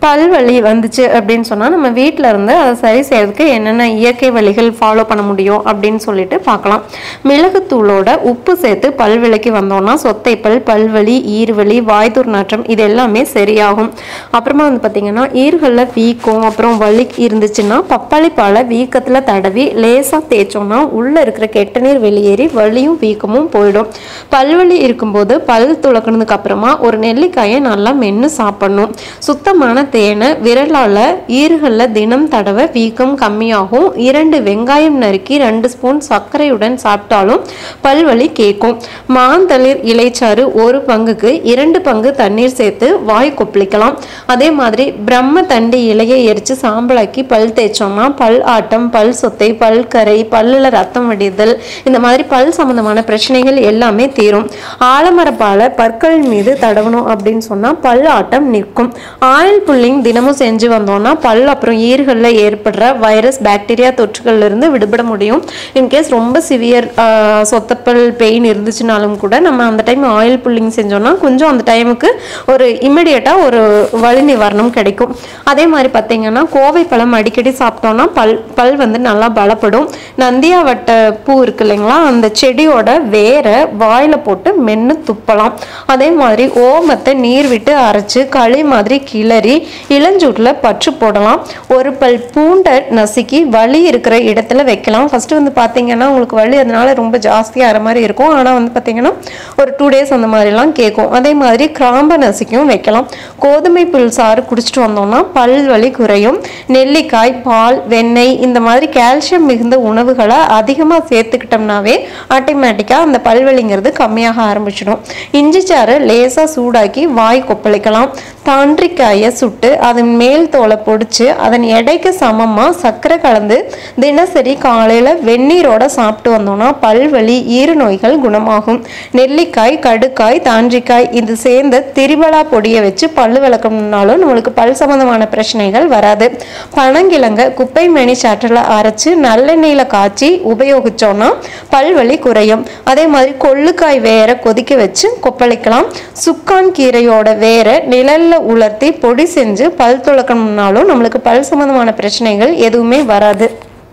பல்வலி வந்துச்சு அப்படின்னு சொன்னால் நம்ம வீட்டில் இருந்து அதை சரி செய்யறதுக்கு என்னென்ன இயற்கை வழிகள் ஃபாலோ பண்ண முடியும் அப்படின்னு சொல்லிட்டு பார்க்கலாம் மிளகுத்தூளோட உப்பு சேர்த்து பல்விலைக்கு வந்தோம்னா சொத்தைப்பல் பல்வலி ஈர்வலி வாய் துர்நாற்றம் இது எல்லாமே சரியாகும் அப்புறமா வந்து பார்த்தீங்கன்னா ஈர்களில் வீக்கம் அப்புறம் வலி இருந்துச்சுன்னா பப்பாளி பாலை வீக்கத்தில் தடவி லேசாக தேய்ச்சோம்னா உள்ளே இருக்கிற கெட்ட நீர் வெளியேறி வலியும் வீக்கமும் போயிடும் பல்வலி இருக்கும்போது பல் துளக்குனதுக்கு அப்புறமா ஒரு நெல்லிக்காயை நல்லா மென்று சாப்பிடணும் சுத்தமான தேனை விரலால் ஈறுகளில் தினம் தடவை வீக்கம் கம்மியாகும் இரண்டு வெங்காயம் நறுக்கி ரெண்டு ஸ்பூன் சர்க்கரையுடன் சாப்பிட்டாலும் பல்வலி கேட்கும் மாந்தளிர் இலைச்சாறு ஒரு பங்குக்கு இரண்டு பங்கு தண்ணீர் சேர்த்து வாய் கொப்பளிக்கலாம் அதே மாதிரி பிரம்ம தண்டி இலையை எரித்து சாம்பலாக்கி பல் தேய்ச்சோம்னா பல் ஆட்டம் பல் சொத்தை பல் கரை பல்லில் ரத்தம் வடிதல் இந்த மாதிரி பல் சம்பந்தமான பிரச்சனைகள் எல்லாமே தீரும் ஆலமரப்பாலை பற்கள் மீது தடவணும் அப்படின்னு சொன்னால் பல் ஆட்டம் நிற்கும் ஆயில் புல்லிங் தினமும் செஞ்சு வந்தோம்னா பல் அப்புறம் ஈறுகளில் ஏற்படுற வைரஸ் பாக்டீரியா தொற்றுகள்ல இருந்து விடுபட முடியும் இன்கேஸ் ரொம்ப சிவியர் சொத்தப்பல் பெயின் இருந்துச்சுனாலும் கூட நம்ம அந்த டைம் ஆயில் புல்லிங் செஞ்சோம்னா கொஞ்சம் அந்த டைமுக்கு ஒரு இமிடியட்டாக ஒரு வலி நிவாரணம் கிடைக்கும் அதே மாதிரி பார்த்தீங்கன்னா கோவை பழம் அடிக்கடி சாப்பிட்டோம்னா பல் பல் வந்து நல்லா பலப்படும் நந்தியாவட்ட பூ இருக்கு இல்லைங்களா அந்த செடியோட வேரை வாயில போட்டு மென்று துப்பலாம் அதே மாதிரி ஓமத்தை நீர் விட்டு அரைச்சு களி மாதிரி கிளறி இளஞ்சூட்டில் பற்று போடலாம் ஒரு பல் பூண்டை நசுக்கி வலி இருக்கிற இடத்துல வைக்கலாம் ஃபர்ஸ்ட் வந்து பார்த்தீங்கன்னா உங்களுக்கு வலி அதனால ரொம்ப ஜாஸ்தியாக மாதிரி இருக்கும் ஆனால் வந்து பார்த்தீங்கன்னா ஒரு டூ டேஸ் அந்த மாதிரிலாம் கேட்கும் அதே மாதிரி கிராம்பை நசுக்கியும் வைக்கலாம் கோதுமை புல் சாறு குடிச்சிட்டு வந்தோம்னா பல் வலி குறையும் நெல்லிக்காய் பால் வெண்ணெய் இந்த மாதிரி கால்சியம் மிகுந்த உணவுகளை அதிகமாக சேர்த்துக்கிட்டோம்னாவே ஆட்டோமேட்டிக்காக அந்த பல்வலிங்கிறது கம்மியாக ஆரம்பிச்சிடும் இஞ்சி சாறை லேசாக சூடாக்கி வாய் கொப்பளிக்கலாம் தாண்டிக்காயை சுட்டு அதன் மேல் தோலை பொடிச்சு அதன் எடைக்கு சமமாக சர்க்கரை கலந்து தினசரி காலையில் வெந்நீரோட சாப்பிட்டு வந்தோம்னா பல்வலி ஈறு நோய்கள் குணமாகும் நெல்லிக்காய் கடுக்காய் தாண்டிக்காய் இது சேர்ந்த திரிபலா பொடியை வச்சு பல்லு விளக்கணும்னாலும் நம்மளுக்கு பல் சம்பந்தமான பிரச்சனைகள் வராது பனங்கிழங்க குப்பை மேனி சாற்றில் அரைச்சு நல்லெண்ணெயில் காய்ச்சி உபயோகிச்சோம்னா பல்வலி குறையும் அதே மாதிரி கொள்ளுக்காய் வேற கொதிக்க வச்சு கொப்பளிக்கலாம் சுக்கான் கீரையோட வேற நிழல்ல உலர்த்தி பொடி செஞ்சு பல் துளக்கணும்னாலும் நம்மளுக்கு பல் சம்பந்தமான பிரச்சனைகள் எதுவுமே வராது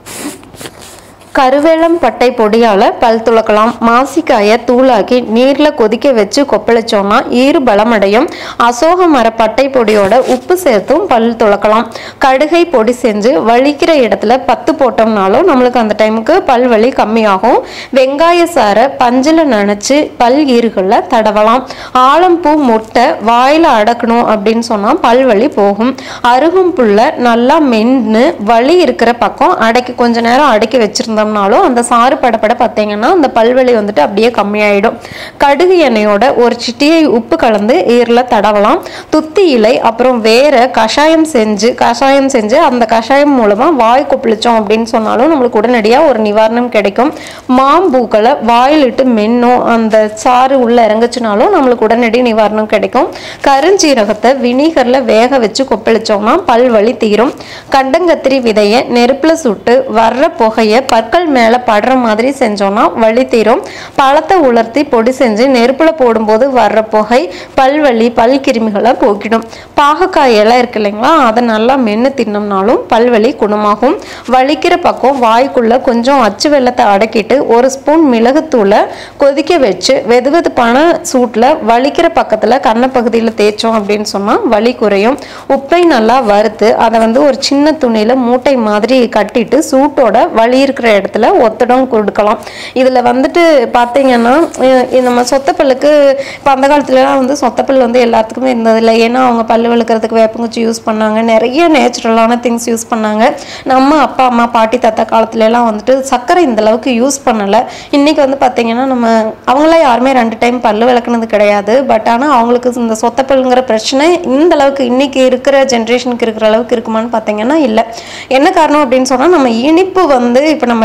கருவேலம் பட்டை பொடியால் பல் துளக்கலாம் மாசிக்காயை தூளாக்கி நீரில் கொதிக்க வச்சு கொப்பளிச்சோம்னா ஈறு பலமடையும் அசோக மர பட்டை பொடியோட உப்பு சேர்த்தும் பல் துளக்கலாம் கடுகை பொடி செஞ்சு வலிக்கிற இடத்துல பத்து போட்டோம்னாலும் நம்மளுக்கு அந்த டைமுக்கு பல் வலி கம்மியாகும் வெங்காய சாறை பஞ்சில் நனைச்சு பல் ஈறுகளில் தடவலாம் ஆலம்பூ முட்டை வாயில் அடக்கணும் அப்படின்னு சொன்னால் பல் வலி போகும் அருகும் புல்லை நல்லா மென்று வலி இருக்கிற பக்கம் அடக்கி கொஞ்ச நேரம் அடக்கி வச்சிருந்தோம்னாலும் அந்த சாறு படப்பட பார்த்தீங்கன்னா அந்த பல்வலி வந்துட்டு அப்படியே கம்மியாயிடும் கடுகு எண்ணெயோட ஒரு சிட்டியை உப்பு கலந்து ஈரில் தடவலாம் துத்தி இலை அப்புறம் வேற கஷாயம் செஞ்சு கஷாயம் செஞ்சு அந்த கஷாயம் மூலமாக வாய் கொப்பளிச்சோம் அப்படின்னு சொன்னாலும் நம்மளுக்கு உடனடியாக ஒரு நிவாரணம் கிடைக்கும் மாம்பூக்களை வாயிலிட்டு மென்னும் அந்த சாறு உள்ள இறங்குச்சுனாலும் நம்மளுக்கு உடனடி நிவாரணம் கிடைக்கும் கருஞ்சீரகத்தை வினிகரில் வேக வச்சு கொப்பளிச்சோம்னா பல் வலி தீரும் கண்டங்கத்திரி விதையை நெருப்பில் சுட்டு வர்ற புகையை பற்கள் மேலே படுற மாதிரி செஞ்சோம்னா வலி தீரும் பழத்தை உலர்த்தி பொடி செஞ்சு நெருப்பில் போடும்போது வர்ற புகை பல்வலி பல் கிருமிகளை போக்கிடும் பாகக்காய் இலை இருக்கு இல்லைங்களா அதை நல்லா மென்று தின்னோம்னாலும் பல்வலி குணமாகும் வலிக்கிற பக்கம் வாய்க்குள்ள கொஞ்சம் அச்சு வெள்ளத்தை அடக்கிட்டு ஒரு ஸ்பூன் மிளகுத்தூளை கொதிக்க வச்சு வெதுவெதுப்பான சூட்டில் வலிக்கிற பக்கத்தில் கன்னப்பகுதியில் தேய்ச்சோம் அப்படின்னு சொன்னால் வலி குறையும் உப்பை நல்லா வறுத்து அதை வந்து ஒரு சின்ன துணியில் மூட்டை மாதிரி கட்டிட்டு சூட்டோட வலி இருக்கிற இடத்துல ஒத்தடம் கொடுக்கலாம் இதில் வந்துட்டு பார்த்தீங்கன்னா அஹ் இந்த நம்ம சொத்தப்பல்லுக்கு இப்போ அந்த காலத்துலலாம் வந்து சொத்தப்பல் வந்து எல்லாத்துக்குமே இருந்ததில்லை ஏன்னா அவங்க பல்லு விளக்குறதுக்கு வேப்பங்குச்சி யூஸ் பண்ணாங்க நிறைய நேச்சுரலான திங்ஸ் யூஸ் பண்ணாங்க நம்ம அப்பா அம்மா பாட்டி தாத்தா காலத்துல எல்லாம் வந்துட்டு சர்க்கரை இந்த அளவுக்கு யூஸ் பண்ணலை இன்னைக்கு வந்து பார்த்தீங்கன்னா நம்ம அவங்களாம் யாருமே ரெண்டு டைம் பல்லு விளக்குனது கிடையாது பட் ஆனால் அவங்களுக்கு இந்த சொத்தப்பல்ங்கிற பிரச்சனை இந்த அளவுக்கு இன்னைக்கு இருக்கிற ஜென்ரேஷனுக்கு இருக்கிற அளவுக்கு இருக்குமான்னு பார்த்தீங்கன்னா இல்லை என்ன காரணம் அப்படின்னு சொன்னால் நம்ம இனிப்பு வந்து இப்போ நம்ம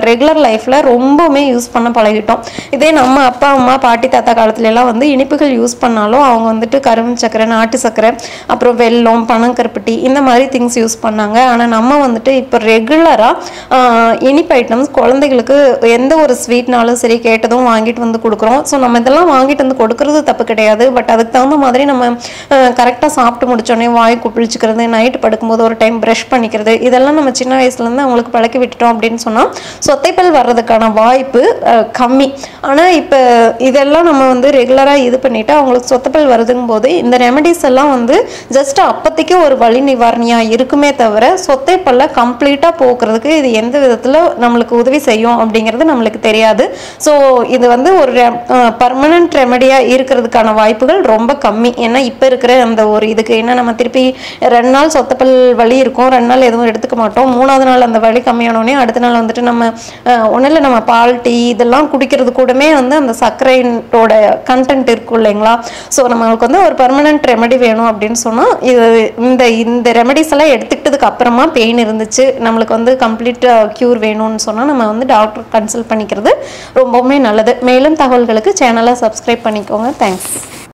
ரெகுலர் லைஃப்பில் ரொம்பவுமே யூஸ் பண்ண பழகிட்டோம் இதே நம்ம அப்பா அம்மா பாட்டி தாத்தா காலத்துல எல்லாம் வந்து இனிப்புகள் யூஸ் பண்ணாலும் அவங்க வந்துட்டு கரும்பு சக்கரை நாட்டு சக்கரை அப்புறம் வெல்லம் பனங்கருப்பட்டி இந்த மாதிரி திங்ஸ் யூஸ் பண்ணாங்க ஆனால் நம்ம வந்துட்டு இப்போ ரெகுலராக இனிப்பு ஐட்டம்ஸ் குழந்தைகளுக்கு எந்த ஒரு ஸ்வீட்னாலும் சரி கேட்டதும் வாங்கிட்டு வந்து கொடுக்குறோம் ஸோ நம்ம இதெல்லாம் வாங்கிட்டு வந்து கொடுக்கறது தப்பு கிடையாது பட் அதுக்கு தகுந்த மாதிரி நம்ம கரெக்டாக சாப்பிட்டு முடிச்சோடனே வாய் குப்பிழிச்சிக்கிறது நைட்டு படுக்கும்போது ஒரு டைம் ப்ரஷ் பண்ணிக்கிறது இதெல்லாம் நம்ம சின்ன வயசுலேருந்து அவங்களுக்கு பழக்கி விட்டுட்டோம் அப்படின்னு சொன்னால் சொத்தைப்பல் வர்றதுக்கான வாய்ப்பு அஹ், கம்மி ஆனால் இப்போ இதெல்லாம் நம்ம வந்து ரெகுலராக இது பண்ணிட்டு அவங்களுக்கு சொத்தைப்பல் வருதுங்கும் போது இந்த ரெமெடிஸ் எல்லாம் வந்து ஜஸ்ட் அப்போதைக்கு ஒரு வலி நிவாரணியாக இருக்குமே தவிர சொத்தைப்பல்ல கம்ப்ளீட்டாக போக்குறதுக்கு இது எந்த விதத்தில் நம்மளுக்கு உதவி செய்யும் அப்படிங்கிறது நம்மளுக்கு தெரியாது ஸோ இது வந்து ஒரு பர்மனன்ட் ரெமெடியாக இருக்கிறதுக்கான வாய்ப்புகள் ரொம்ப கம்மி ஏன்னா இப்போ இருக்கிற அந்த ஒரு இதுக்கு ஏன்னா நம்ம திருப்பி ரெண்டு நாள் சொத்தப்பல் வலி இருக்கும் ரெண்டு நாள் எதுவும் எடுத்துக்க மாட்டோம் மூணாவது நாள் அந்த வலி கம்மியானோடனே அடுத்த நாள் வந்துட்டு நம்ம ஒன்றும் இல்லை நம்ம பால் டீ இதெல்லாம் குடிக்கிறது கூடமே வந்து அந்த சர்க்கரையோட கண்டென்ட் இருக்கும் இல்லைங்களா ஸோ நம்மளுக்கு வந்து ஒரு பர்மனன்ட் ரெமெடி வேணும் அப்படின்னு சொன்னால் இது இந்த இந்த ரெமெடிஸ் எல்லாம் எடுத்துக்கிட்டதுக்கு அப்புறமா பெயின் இருந்துச்சு நம்மளுக்கு வந்து கம்ப்ளீட் க்யூர் வேணும்னு சொன்னால் நம்ம வந்து டாக்டர் கன்சல்ட் பண்ணிக்கிறது ரொம்பவுமே நல்லது மேலும் தகவல்களுக்கு சேனலை சப்ஸ்கிரைப் பண்ணிக்கோங்க தேங்க்ஸ்